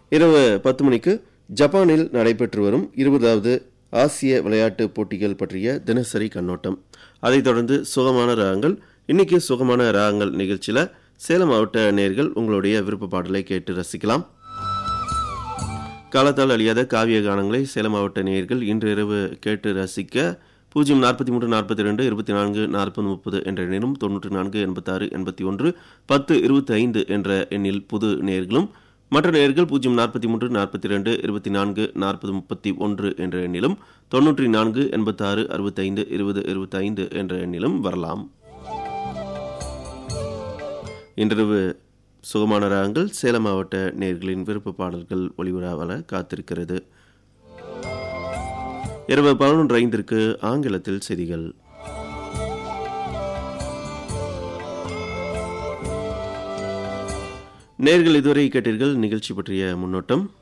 இரவு பத்து மணிக்கு ஜப்பானில் நடைபெற்று வரும் இருபதாவது ஆசிய விளையாட்டுப் போட்டிகள் பற்றிய தினசரி கண்ணோட்டம் அதைத் தொடர்ந்து சுகமான ராகங்கள் இன்னைக்கு சுகமான ராகங்கள் நிகழ்ச்சியில் சேலம் மாவட்ட நேர்கள் உங்களுடைய விருப்ப பாடலை கேட்டு ரசிக்கலாம் காலத்தால் அழியாத காவிய கானங்களை சேலம் மாவட்ட நேயர்கள் இன்று இரவு கேட்டு ரசிக்க பூஜ்ஜியம் நாற்பத்தி மூன்று நாற்பத்தி ரெண்டு இருபத்தி நான்கு நாற்பது முப்பது என்ற எண்ணிலும் தொண்ணூற்றி நான்கு எண்பத்தாறு எண்பத்தி ஒன்று பத்து இருபத்தி ஐந்து என்ற எண்ணில் புது நேர்களும் மற்ற நேர்கள் பூஜ்ஜியம் நாற்பத்தி மூன்று நாற்பத்தி ரெண்டு இருபத்தி நான்கு நாற்பது முப்பத்தி ஒன்று என்ற எண்ணிலும் தொண்ணூற்றி நான்கு எண்பத்தாறு அறுபத்தைந்து இருபது இருபத்தைந்து என்ற எண்ணிலும் வரலாம் இன்றிரவு சுகமான ராகங்கள் சேலம் மாவட்ட நேர்களின் விருப்ப பாடல்கள் ஒளிபரவல காத்திருக்கிறது இரவு பதினொன்று ஐந்திற்கு ஆங்கிலத்தில் செய்திகள் நேர்கள் இதுவரை கேட்டீர்கள் நிகழ்ச்சி பற்றிய முன்னோட்டம்